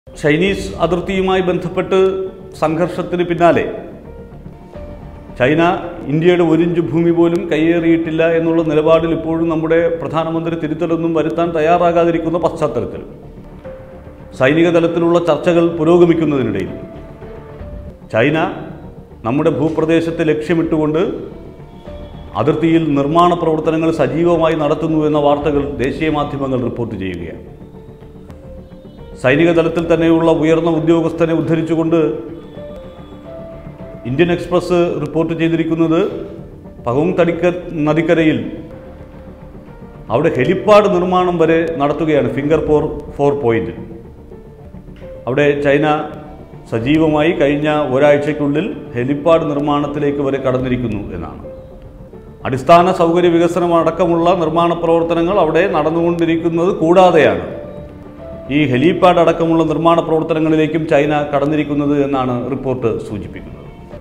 Chinese അതിർത്തിയുമായി ബന്ധപ്പെട്ട് സംഘർഷത്തിന് പിന്നാലെ ചൈന ഇന്ത്യയുടെ ഒരിഞ്ച് ഭൂമി പോലും കയ്യേറിയിട്ടില്ല എന്നുള്ള നിലപാടിൽ ഇപ്പോഴും നമ്മുടെ പ്രധാനമന്ത്രി തിരുത്തലൊന്നും വരുത്താൻ തയ്യാറാകാതിരിക്കുന്ന പശ്ചാത്തലത്തിൽ സൈനിക തലത്തിലുള്ള ചർച്ചകൾ പുരോഗമിക്കുന്നതിനിടയിൽ ചൈന നമ്മുടെ ഭൂപ്രദേശത്തെ ലക്ഷ്യമിട്ടുകൊണ്ട് അതിർത്തിയിൽ നിർമ്മാണ പ്രവർത്തനങ്ങൾ സജീവമായി നടത്തുന്നു എന്ന വാർത്തകൾ ദേശീയ മാധ്യമങ്ങൾ റിപ്പോർട്ട് ചെയ്യുകയാണ് സൈനിക തലത്തിൽ തന്നെയുള്ള ഉയർന്ന ഉദ്യോഗസ്ഥനെ ഉദ്ധരിച്ചുകൊണ്ട് ഇന്ത്യൻ എക്സ്പ്രസ് റിപ്പോർട്ട് ചെയ്തിരിക്കുന്നത് പകവും തടിക്ക നദിക്കരയിൽ അവിടെ ഹെലിപ്പാഡ് നിർമ്മാണം വരെ നടത്തുകയാണ് ഫിംഗർ ഫോർ ഫോർ പോയിന്റ് അവിടെ ചൈന സജീവമായി കഴിഞ്ഞ ഒരാഴ്ചയ്ക്കുള്ളിൽ ഹെലിപ്പാഡ് നിർമ്മാണത്തിലേക്ക് വരെ കടന്നിരിക്കുന്നു എന്നാണ് അടിസ്ഥാന സൗകര്യ വികസനം അടക്കമുള്ള നിർമ്മാണ പ്രവർത്തനങ്ങൾ അവിടെ നടന്നുകൊണ്ടിരിക്കുന്നത് കൂടാതെയാണ് ഈ ഹെലിപാഡ് അടക്കമുള്ള നിർമ്മാണ പ്രവർത്തനങ്ങളിലേക്കും ചൈന കടന്നിരിക്കുന്നത് എന്നാണ് റിപ്പോർട്ട് സൂചിപ്പിക്കുന്നത്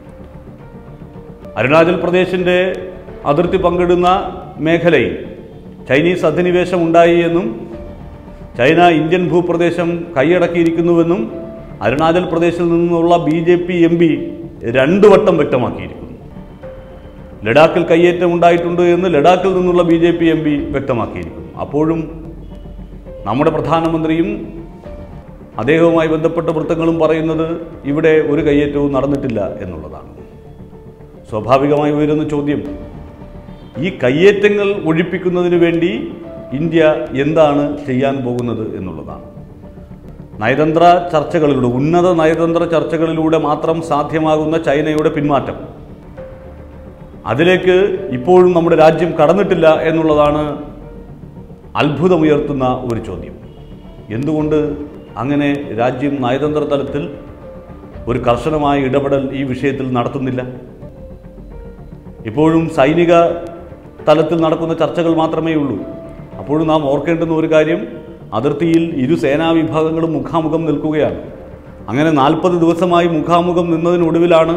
അരുണാചൽ പ്രദേശിൻ്റെ അതിർത്തി പങ്കിടുന്ന മേഖലയിൽ ചൈനീസ് അധിനിവേശം ഉണ്ടായി എന്നും ചൈന ഇന്ത്യൻ ഭൂപ്രദേശം കൈയടക്കിയിരിക്കുന്നുവെന്നും അരുണാചൽ പ്രദേശിൽ നിന്നുള്ള B J P M P രണ്ടു വട്ടം വ്യക്തമാക്കിയിരിക്കുന്നു ലഡാക്കിൽ കയ്യേറ്റം ഉണ്ടായിട്ടുണ്ട് എന്ന് ലഡാക്കിൽ നിന്നുള്ള B J P M P വ്യക്തമാക്കിയിരിക്കുന്നു അപ്പോഴും നമ്മുടെ പ്രധാനമന്ത്രിയും അദ്ദേഹവുമായി ബന്ധപ്പെട്ട വൃത്തങ്ങളും പറയുന്നത് ഇവിടെ ഒരു കയ്യേറ്റവും നടന്നിട്ടില്ല എന്നുള്ളതാണ് സ്വാഭാവികമായി ഉയരുന്ന ചോദ്യം ഈ കയ്യേറ്റങ്ങൾ ഒഴിപ്പിക്കുന്നതിന് വേണ്ടി ഇന്ത്യ എന്താണ് ചെയ്യാൻ പോകുന്നത് എന്നുള്ളതാണ് നയതന്ത്ര ചർച്ചകളിലൂടെ ഉന്നത നയതന്ത്ര ചർച്ചകളിലൂടെ മാത്രം സാധ്യമാകുന്ന ചൈനയുടെ പിന്മാറ്റം അതിലേക്ക് ഇപ്പോഴും നമ്മുടെ രാജ്യം കടന്നിട്ടില്ല എന്നുള്ളതാണ് അത്ഭുതമുയർത്തുന്ന ഒരു ചോദ്യം എന്തുകൊണ്ട് അങ്ങനെ രാജ്യം നയതന്ത്ര തലത്തിൽ ഒരു കർശനമായ ഇടപെടൽ ഈ വിഷയത്തിൽ നടത്തുന്നില്ല ഇപ്പോഴും സൈനിക തലത്തിൽ നടക്കുന്ന ചർച്ചകൾ മാത്രമേ ഉള്ളൂ അപ്പോഴും നാം ഓർക്കേണ്ടുന്ന ഒരു കാര്യം അതിർത്തിയിൽ ഇരു സേനാ വിഭാഗങ്ങളും മുഖാമുഖം നിൽക്കുകയാണ് അങ്ങനെ നാൽപ്പത് ദിവസമായി മുഖാമുഖം നിന്നതിനൊടുവിലാണ്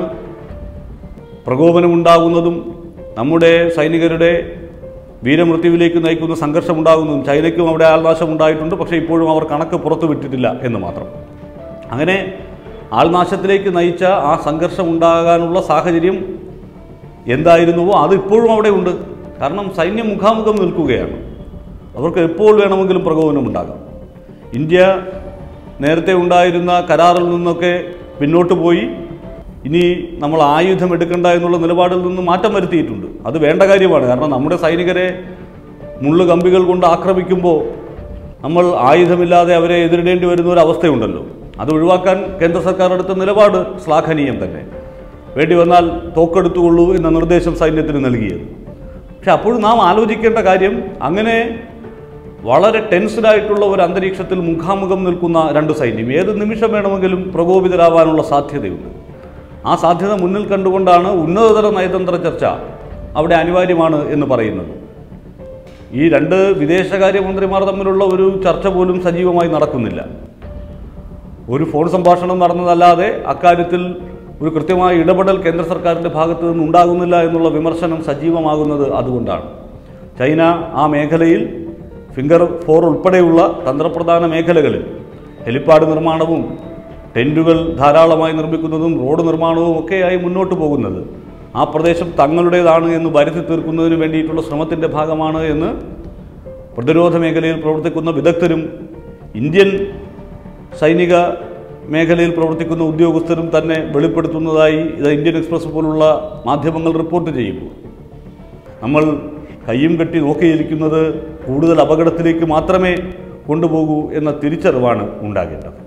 പ്രകോപനമുണ്ടാകുന്നതും നമ്മുടെ സൈനികരുടെ വീരമൃത്യുവിലേക്ക് നയിക്കുന്ന സംഘർഷം ഉണ്ടാകുന്നതും ചൈനയ്ക്കും അവിടെ ആൾനാശം ഉണ്ടായിട്ടുണ്ട് പക്ഷേ ഇപ്പോഴും അവർ കണക്ക് പുറത്തു വിട്ടിട്ടില്ല എന്ന് മാത്രം അങ്ങനെ ആൾനാശത്തിലേക്ക് നയിച്ച ആ സംഘർഷം ഉണ്ടാകാനുള്ള സാഹചര്യം എന്തായിരുന്നുവോ അത് ഇപ്പോഴും അവിടെ ഉണ്ട് കാരണം സൈന്യം മുഖാമുഖം നിൽക്കുകയാണ് അവർക്ക് എപ്പോൾ വേണമെങ്കിലും പ്രകോപനം ഉണ്ടാകാം ഇന്ത്യ നേരത്തെ ഉണ്ടായിരുന്ന കരാറിൽ നിന്നൊക്കെ പിന്നോട്ട് പോയി ഇനി നമ്മൾ ആയുധം എടുക്കണ്ട എന്നുള്ള നിലപാടിൽ നിന്ന് മാറ്റം വരുത്തിയിട്ടുണ്ട് അത് വേണ്ട കാര്യമാണ് കാരണം നമ്മുടെ സൈനികരെ മുള്ളു കമ്പികൾ കൊണ്ട് ആക്രമിക്കുമ്പോൾ നമ്മൾ ആയുധമില്ലാതെ അവരെ എതിരിടേണ്ടി വരുന്ന ഒരു അവസ്ഥയുണ്ടല്ലോ അത് ഒഴിവാക്കാൻ കേന്ദ്ര സർക്കാർ എടുത്ത നിലപാട് ശ്ലാഘനീയം തന്നെ വേണ്ടി വന്നാൽ തോക്കെടുത്തുകൊള്ളൂ എന്ന നിർദ്ദേശം സൈന്യത്തിന് നൽകിയത് പക്ഷെ അപ്പോഴും നാം ആലോചിക്കേണ്ട കാര്യം അങ്ങനെ വളരെ ടെൻസ്ഡായിട്ടുള്ള ഒരു അന്തരീക്ഷത്തിൽ മുഖാമുഖം നിൽക്കുന്ന രണ്ട് സൈന്യം ഏത് നിമിഷം വേണമെങ്കിലും പ്രകോപിതരാവാനുള്ള സാധ്യതയുണ്ട് ആ സാധ്യത മുന്നിൽ കണ്ടുകൊണ്ടാണ് ഉന്നതതല നയതന്ത്ര ചർച്ച അവിടെ അനിവാര്യമാണ് എന്ന് പറയുന്നത് ഈ രണ്ട് വിദേശകാര്യമന്ത്രിമാർ തമ്മിലുള്ള ഒരു ചർച്ച പോലും സജീവമായി നടക്കുന്നില്ല ഒരു ഫോൺ സംഭാഷണം നടന്നതല്ലാതെ അക്കാര്യത്തിൽ ഒരു കൃത്യമായ ഇടപെടൽ കേന്ദ്ര സർക്കാരിൻ്റെ ഭാഗത്തു നിന്ന് ഉണ്ടാകുന്നില്ല എന്നുള്ള വിമർശനം സജീവമാകുന്നത് അതുകൊണ്ടാണ് ചൈന ആ മേഖലയിൽ ഫിംഗർ ഫോർ ഉൾപ്പെടെയുള്ള തന്ത്രപ്രധാന മേഖലകളിൽ ഹെലിപ്പാഡ് നിർമ്മാണവും ടെൻറ്റുകൾ ധാരാളമായി നിർമ്മിക്കുന്നതും റോഡ് നിർമ്മാണവും ഒക്കെയായി മുന്നോട്ട് പോകുന്നത് ആ പ്രദേശം തങ്ങളുടേതാണ് എന്ന് വരുത്തി തീർക്കുന്നതിന് വേണ്ടിയിട്ടുള്ള ശ്രമത്തിൻ്റെ ഭാഗമാണ് എന്ന് പ്രതിരോധ മേഖലയിൽ പ്രവർത്തിക്കുന്ന വിദഗ്ധരും ഇന്ത്യൻ സൈനിക മേഖലയിൽ പ്രവർത്തിക്കുന്ന ഉദ്യോഗസ്ഥരും തന്നെ വെളിപ്പെടുത്തുന്നതായി ഇത് ഇന്ത്യൻ എക്സ്പ്രസ് പോലുള്ള മാധ്യമങ്ങൾ റിപ്പോർട്ട് ചെയ്യുമ്പോൾ നമ്മൾ കയ്യും കെട്ടി നോക്കിയിരിക്കുന്നത് കൂടുതൽ അപകടത്തിലേക്ക് മാത്രമേ കൊണ്ടുപോകൂ എന്ന തിരിച്ചറിവാണ് ഉണ്ടാകേണ്ടത്